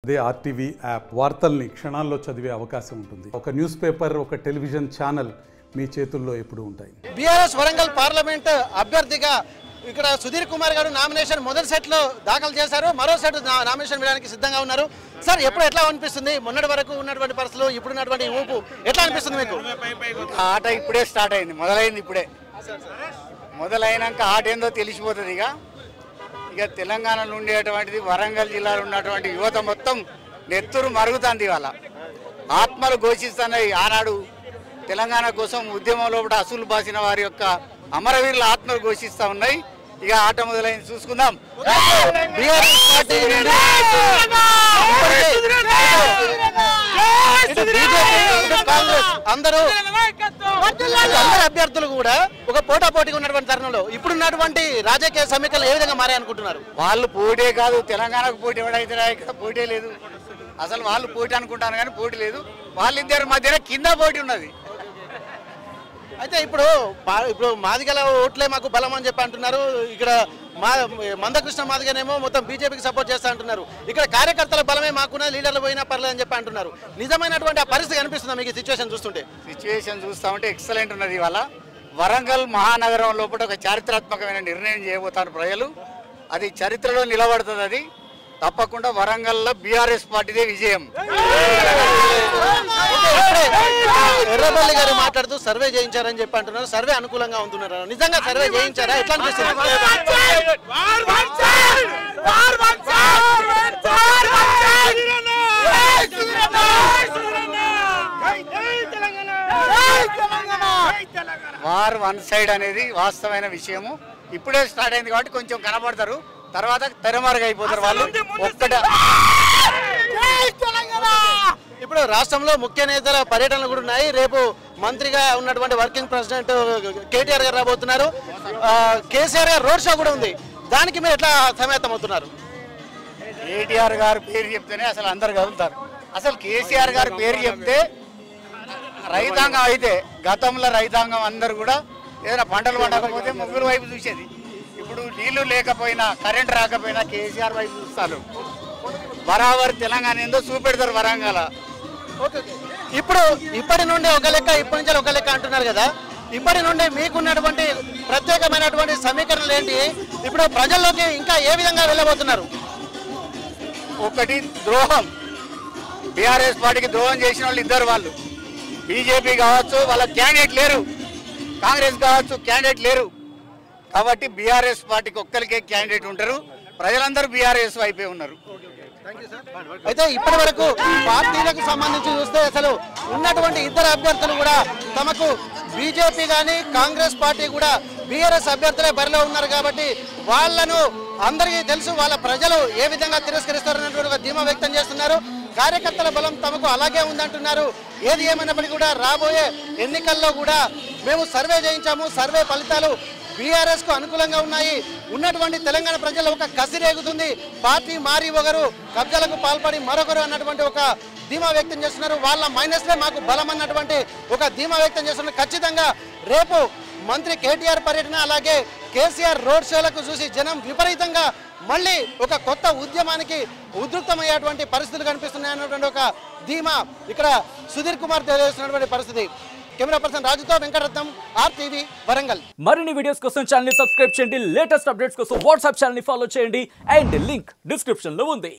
అదే RTV app వార్తల్ని క్షణాల్లో చదివే అవకాశం ఉంటుంది ఒక న్యూస్ పేపర్ ఒక టెలివిజన్ ఛానల్ మీ చేతుల్లో ఎప్పుడూ ఉంటాయి బీఆర్ఎస్ వరంగల్ పార్లమెంట్ అభ్యర్థిగా ఇక్కడ సుధీర్ కుమార్ గారు నామినేషన్ మొదటి సెట్ లో దాఖలు చేశారు మరో సెట్ నా- నామినేషన్ వేయడానికి సిద్ధంగా ఉన్నారు సార్ ఎప్పుడు ఎట్లా అనిపిస్తుంది మొన్నటి వరకు ఉన్నటువంటి పరిస్థితులు ఇప్పుడు ఉన్నటువంటి ఈ ఊపు ఎట్లా అనిపిస్తుంది మీకు ఆ ఆట ఇప్పుడే స్టార్ట్ అయింది మొదలైంది ఇప్పుడే మొదలైనాక ఆట ఏందో తెలిసిపోతుంది ఇక ఇక తెలంగాణలో ఉండేటువంటిది వరంగల్ జిల్లాలో ఉన్నటువంటి యువత మొత్తం నెత్తురు మరుగుతుంది ఇవాళ ఆత్మలు ఘోషిస్తున్నాయి ఆనాడు తెలంగాణ కోసం ఉద్యమంలో కూడా అసూలు బాసిన వారి యొక్క అమరవీరుల ఆత్మలు ఘోషిస్తూ ఉన్నాయి ఇక ఆట మొదలైంది చూసుకుందాం బీఆర్ఎస్ పార్టీ నుండి ఇటు బీజేపీ ఇటు కాంగ్రెస్ అందరూ అందరు అభ్యర్థులు కూడా ఒక పోటా పోటీగా ఉన్నటువంటి తరుణంలో ఇప్పుడున్నటువంటి రాజకీయ సమీకరణలు ఏ విధంగా మారాయనుకుంటున్నారు వాళ్ళు పోటీ కాదు తెలంగాణకు పోటీ ఎవడైతే ఇక్కడ పోటీ లేదు అసలు వాళ్ళు పోటీ అనుకుంటాను కానీ పోటీ లేదు వాళ్ళిద్దరి మధ్యన కింద పోటీ ఉన్నది అయితే ఇప్పుడు పా- ఇప్పుడు మాదిగల ఓట్లే మాకు బలం అని చెప్పి అంటున్నారు ఇక్కడ మా మందకృష్ణ మాదిగనేమో మొత్తం బీజేపీకి సపోర్ట్ చేస్తా అంటున్నారు ఇక్కడ కార్యకర్తల బలమే మాకున్న లీడర్లు పోయినా పర్లేదు అని చెప్పి అంటున్నారు నిజమైనటువంటి ఆ పరిస్థితి కనిపిస్తుందా మీకు సిచ్యువేషన్ చూస్తుంటే సిచ్యువేషన్ చూస్తా ఉంటే ఎక్సలెంట్ ఉన్నది ఇవాళ వరంగల్ మహానగరం లోపల ఒక చారిత్రాత్మకమైన నిర్ణయం చేయబోతారు ప్రజలు అది చరిత్రలో నిలబడుతుంది అది తప్పకుండా వరంగల్లో బీఆర్ఎస్ పార్టీదే విజయం ఇప్పుడే ఎర్రబల్లి గారు మాట్లాడుతూ సర్వే చేయించారని చెప్పి అంటున్నారు సర్వే అనుకూలంగా ఉంటున్నారు నిజంగా సర్వే చేయించారా ఎట్లా అనిపిస్తుంది వార్ వన్ సైడ్ అనేది వాస్తవమైన విషయము ఇప్పుడే స్టార్ట్ అయింది కాబట్టి కొంచెం కనబడతారు తర్వాత తెరమరుగు అయిపోతారు వాళ్ళు ఒక్కట ఇప్పుడు రాష్ట్రంలో ముఖ్య నేతల పర్యటనలు కూడా ఉన్నాయి రేపు మంత్రిగా ఉన్నటువంటి వర్కింగ్ ప్రెసిడెంట్ కేటీఆర్ గారు రాబోతున్నారు ఆ, కేసీఆర్ గారు రోడ్ షో కూడా ఉంది దానికి మీరు ఎట్లా సమాయత్తం అవుతున్నారు కేటీఆర్ గారి పేరు చెప్తేనే అసలు అందరు కదులుతారు అసలు కేసీఆర్ గారి పేరు చెప్తే రైతాంగం అయితే గతంలో రైతాంగం అందరు కూడా ఏదైనా పంటలు పండకపోతే ముగ్గురు వైపు చూసేది ఇప్పుడు నీళ్లు లేకపోయినా కరెంట్ రాకపోయినా కేసీఆర్ వైపు చూస్తారు బరాబర్ తెలంగాణ ఏందో చూపెడతారు వరంగల్ ఇప్పుడు ఇప్పటి నుండి ఒక లెక్క ఇప్పటి నుంచి ఒక లెక్క అంటున్నారు కదా ఇప్పటి నుండి మీకున్నటువంటి ప్రత్యేకమైనటువంటి సమీకరణలు ఏంటి ఇప్పుడు ప్రజల్లోకి ఇంకా ఏ విధంగా వెళ్ళబోతున్నారు ఒకటి ద్రోహం బీఆర్ఎస్ పార్టీకి ద్రోహం చేసిన వాళ్ళు ఇద్దరు వాళ్ళు బీజేపీ కావచ్చు వాళ్ళ క్యాండిడేట్ లేరు కాంగ్రెస్ కావచ్చు క్యాండిడేట్ లేరు కాబట్టి బీఆర్ఎస్ పార్టీకి ఒక్కరికే క్యాండిడేట్ ఉంటారు ప్రజలందరూ బీఆర్ఎస్ వైపే ఉన్నారు అయితే ఇప్పటి వరకు పార్టీలకు సంబంధించి చూస్తే అసలు ఉన్నటువంటి ఇద్దరు అభ్యర్థులు కూడా తమకు బీజేపీ కానీ కాంగ్రెస్ పార్టీ కూడా బీఆర్ఎస్ అభ్యర్థులే బరిలో ఉన్నారు కాబట్టి వాళ్ళను అందరికీ తెలుసు వాళ్ళ ప్రజలు ఏ విధంగా తిరస్కరిస్తారన్నటువంటి ఒక ధీమా వ్యక్తం చేస్తున్నారు కార్యకర్తల బలం తమకు అలాగే ఉందంటున్నారు ఏది ఏమైనప్పటికీ కూడా రాబోయే ఎన్నికల్లో కూడా మేము సర్వే చేయించాము సర్వే ఫలితాలు బీఆర్ఎస్ కు అనుకూలంగా ఉన్నాయి ఉన్నటువంటి తెలంగాణ ప్రజలు ఒక కసి రేగుతుంది పార్టీ మారి ఒకరు కబ్జాలకు పాల్పడి మరొకరు అన్నటువంటి ఒక ధీమా వ్యక్తం చేస్తున్నారు వాళ్ళ మైనస్లే మాకు బలం అన్నటువంటి ఒక ధీమా వ్యక్తం చేస్తున్నారు ఖచ్చితంగా రేపు మంత్రి కేటీఆర్ పర్యటన అలాగే కేసీఆర్ రోడ్ షోలకు చూసి జనం విపరీతంగా మళ్ళీ ఒక కొత్త ఉద్యమానికి ఉద్రిక్తమయ్యేటువంటి పరిస్థితులు కనిపిస్తున్నాయి అన్నటువంటి ఒక ధీమా ఇక్కడ సుధీర్ కుమార్ తెలియజేస్తున్నటువంటి పరిస్థితి కెమెరా పర్సన్ రాజుతో వెంకటరత్నం ఆర్టీవీ వరంగల్ మరిన్ని వీడియోస్ కోసం ఛానల్ ని సబ్స్క్రైబ్ చేయండి లేటెస్ట్ అప్డేట్స్ కోసం వాట్సాప్ ఛానల్ ని ఫాలో చేయండి అండ్ లింక్ డిస్క్రిప్షన్ లో ఉంది